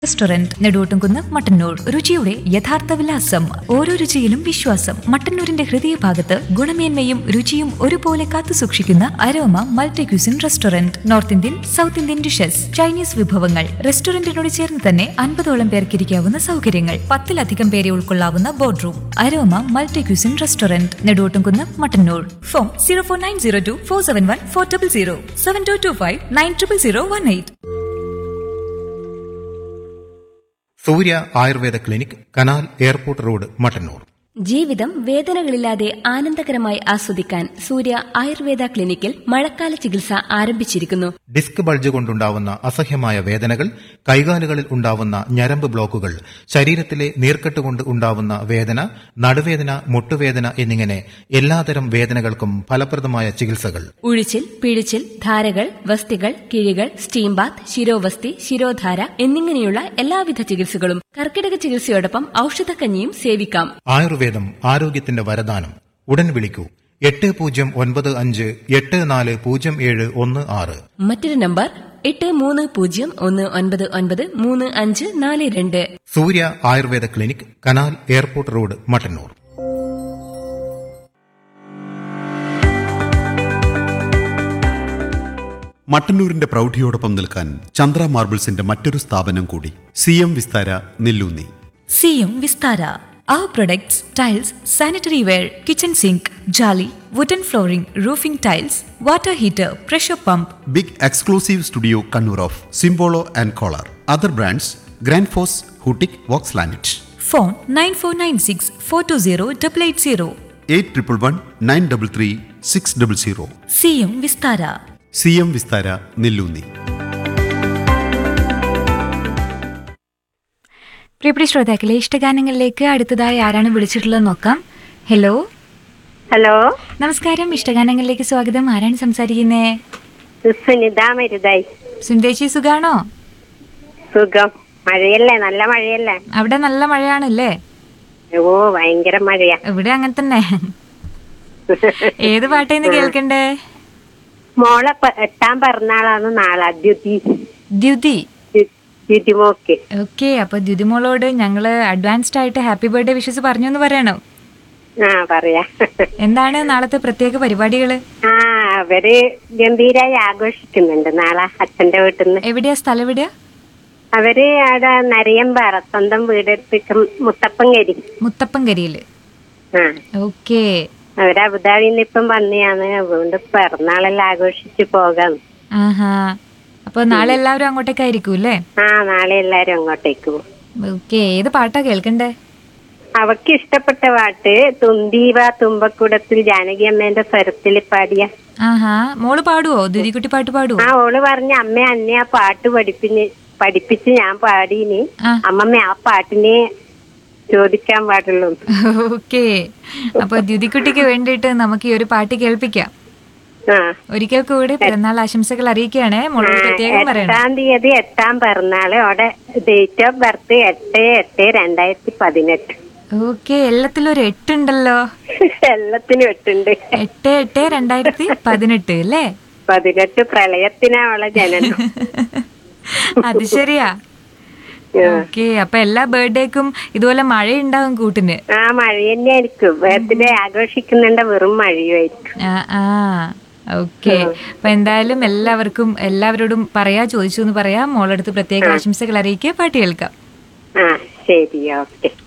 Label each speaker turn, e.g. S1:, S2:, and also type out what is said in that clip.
S1: Restaurant Neduvottumkunnu Mattannur രുചിയുടെ യഥാർത്ഥ വിലാസം ഓരോ രുചിയിലും വിശ്വാസം മട്ടന്നൂരിന്റെ ഹൃദയഭാഗത്ത് ഗുണമേന്മയും രുചിയും ഒരുപോലെ കാത്തു സൂക്ഷിക്കുന്ന Aroma multi cuisine restaurant north Indian south Indian dishes Chinese വിഭവങ്ങൾ റെസ്റ്റോറന്റിനോട് ചേർന്ന് തന്നെ അൻപതോളം പേർക്ക് ഇരിക്കാവുന്ന സൗകര്യങ്ങൾ പത്തിലധികം പേരെ ഉൾക്കൊള്ളാവുന്ന board room Aroma multi cuisine restaurant Neduvottumkunnu Mattannur phone zero four nine zero two four seven one four double zero seven two two five nine triple zero one eight
S2: Surya Ayurveda clinic canal airport road Mattannur
S3: ജീവിതം വേദനകളില്ലാതെ ആനന്ദകരമായി ആസ്വദിക്കാൻ സൂര്യ ആയുർവേദ ക്ലിനിക്കിൽ മഴക്കാല ചികിത്സ ആരംഭിച്ചിരിക്കുന്നു
S2: disc bulge കൊണ്ടുണ്ടാവുന്ന അസഹ്യമായ വേദനകൾ കൈകാലുകളിൽ ഉണ്ടാവുന്ന ഞരമ്പ് ബ്ലോക്കുകൾ ശരീരത്തിലെ നീർക്കെട്ട് കൊണ്ട് ഉണ്ടാവുന്ന വേദന നടുവേദന മുട്ടുവേദന എന്നിങ്ങനെ എല്ലാതരം വേദനകൾക്കും ഫലപ്രദമായ ചികിത്സകൾ
S3: ഉഴിച്ചിൽ പിഴിച്ചിൽ ധാരകൾ വസ്തികൾ കിഴികൾ സ്റ്റീം ബാത്ത് ശിരോവസ്തി ശിരോധാര എന്നിങ്ങനെയുള്ള എല്ലാവിധ ചികിത്സകളും കർക്കിടക ചികിത്സയോടൊപ്പം ഔഷധക്കഞ്ഞിയും സേവിക്കാം
S2: ആയുർവേദം ആരോഗ്യത്തിന്റെ വരദാനം ഉടൻ വിളിക്കൂ എട്ട് പൂജ്യം ഒൻപത് അഞ്ച് എട്ട് നാല് പൂജ്യം ഏഴ് ഒന്ന് ആറ്
S3: മറ്റൊരു നമ്പർ എട്ട് മൂന്ന് പൂജ്യം ഒന്ന് ഒൻപത് ഒൻപത് മൂന്ന് അഞ്ച് നാല് രണ്ട്
S2: Surya Ayurveda clinic canal airport road Mattannur
S4: മട്ടന്നൂരിന്റെ പ്രൗഢിയോടൊപ്പം നിൽക്കാൻ ചന്ദ്ര മാർബിൾസിന്റെ മറ്റൊരു സ്ഥാപനം കൂടി സി എം വിസ്താര നെല്ലൂന്നി
S1: സിയും Vistara Our products, tiles, sanitary ware, kitchen sink, jolly, wooden flooring, roofing tiles, water heater, pressure pump,
S4: big exclusive studio Kannur of Simpolo and Kohler other brands Grundfos ഹൂട്ടിക് Vox ലാനറ്റ്
S1: phone 9496 420 880.
S4: Eight triple one nine double three six double zero
S1: സിയും Vistara
S4: C M Vistara Nellunni
S1: പ്രിയപ്പെട്ട ശ്രോതാക്കളെ ഇഷ്ടഗാനങ്ങളിലേക്ക് അടുത്തതായി ആരാണ് വിളിച്ചിട്ടുള്ളത് നോക്കാം hello
S5: hello
S1: നമസ്കാരം ഇഷ്ടഗാനങ്ങളിലേക്ക് സ്വാഗതം ആരാണ് സംസാരിക്കുന്നേ
S5: സുനിത മരുതായി
S1: സുന്ദേശി സുഖാണോ
S5: സുഖം മഴയല്ലേ നല്ല മഴയല്ലേ
S1: അവിടെ നല്ല മഴയാണല്ലേ
S5: ഓ ഭയങ്കര മഴയാ
S1: ഇവിടെ അങ്ങനെ തന്നെ ഏത് പാട്ടേന്ന് കേൾക്കണ്ടേ
S5: മോളെ പ- എട്ടാം പിറന്നാളാണ് നാളെ ദ്യുതി
S1: ദ്യുതി
S5: ദ്യു- ദ്യുതിമോക്ക്
S1: ഓക്കെ അപ്പൊ ദ്യുതിമോളോട് ഞങ്ങള് അഡ്വാൻസ്ഡ് ആയിട്ട് ഹാപ്പി ബർത്ത്ഡേ വിഷസ് പറഞ്ഞു എന്ന് പറയണം
S5: ആ പറയാ
S1: എന്താണ് നാളത്തെ പ്രത്യേക പരിപാടികള്
S5: ആ അവര് ഗംഭീരായി ആഘോഷിക്കുന്നുണ്ട് നാളെ അച്ഛന്റെ വീട്ടിൽ നിന്ന്
S1: എവിടെയാ സ്ഥലം എവിടെയാ
S5: അവര് അവിടെ നരിയമ്പാറ സ്വന്തം വീടെടുപ്പിക്കും മുത്തപ്പങ്കരി
S1: മുത്തപ്പൻകരിയില്
S5: ആ
S1: ഓക്കെ
S5: അവര് അബുദാബിയിൽ നിന്ന് ഇപ്പം വന്നെയാണ് അതുകൊണ്ട് പിറന്നാളെല്ലാം ആഘോഷിച്ച് പോകാം
S1: ആഹാ അപ്പൊ നാളെ എല്ലാവരും അങ്ങോട്ടേക്കായിരിക്കും അല്ലേ
S5: ആ നാളെ എല്ലാരും അങ്ങോട്ടേക്ക് പോകും
S1: ഓക്കെ ഏത് പാട്ടാ കേൾക്കണ്ടേ
S5: അവക്ക് ഇഷ്ടപ്പെട്ട പാട്ട് തുമ്പീവ തുമ്പക്കുടത്തിൽ ജാനകി അമ്മേന്റെ സ്വരത്തിൽ പാടിയ
S1: ആഹാ മോള് പാടുവോ ദ്യുതിക്കുട്ടി പാട്ട് പാടുവോ
S5: ആ ഓള് പറഞ്ഞ അമ്മ അന്നെ ആ പാട്ട് പഠിപ്പിന് പഠിപ്പിച്ച് ഞാൻ പാടീന്
S1: ആ.
S5: അമ്മമ്മ ആ പാട്ടിനെ ചോദിക്കാൻ പാടുള്ളൂ
S1: ഓക്കെ അപ്പൊ ദ്യുതിക്കുട്ടിക്ക് വേണ്ടിയിട്ട് നമുക്ക് ഈ ഒരു പാട്ട് കേൾപ്പിക്കാം
S5: ആ
S1: ഒരിക്കൽ കൂടി പിറന്നാൾ ആശംസകൾ അറിയിക്കുകയാണേ മോളോട് പ്രത്യേകം പറയണം
S5: എട്ടാം തീയതി എട്ടാം പിറന്നാള് അവിടെ ഡേറ്റ് ഓഫ് ബർത്ത് എട്ട് എട്ട് രണ്ടായിരത്തി പതിനെട്ട്
S1: ഓക്കെ എല്ലാത്തിലും ഒരു എട്ടുണ്ടല്ലോ
S5: എല്ലാത്തിനും എട്ടുണ്ട്
S1: എട്ട് എട്ട് രണ്ടായിരത്തി പതിനെട്ട് അല്ലേ
S5: പതിനെട്ട് പ്രളയത്തിനാ അവളെ ജനനം
S1: അത് ശരിയാ ഓക്കെ അപ്പൊ എല്ലാ ബർത്ത്ഡേക്കും ഇതുപോലെ മഴയുണ്ടാവും കൂട്ടിന്
S5: ആ മഴ തന്നെയായിരിക്കും ബർത്ത്ഡേ ആഘോഷിക്കുന്നുണ്ട് വെറും മഴയുമായിരിക്കും
S1: ആ ആ ഓക്കെ അപ്പൊ എന്തായാലും എല്ലാവർക്കും എല്ലാവരോടും പറയാ ചോദിച്ചു എന്ന് പറയാം മോളടുത്ത് പ്രത്യേക ആശംസകൾ അറിയിക്കുക പാട്ട് കേൾക്കാം
S5: ആ ശരി ഓക്കെ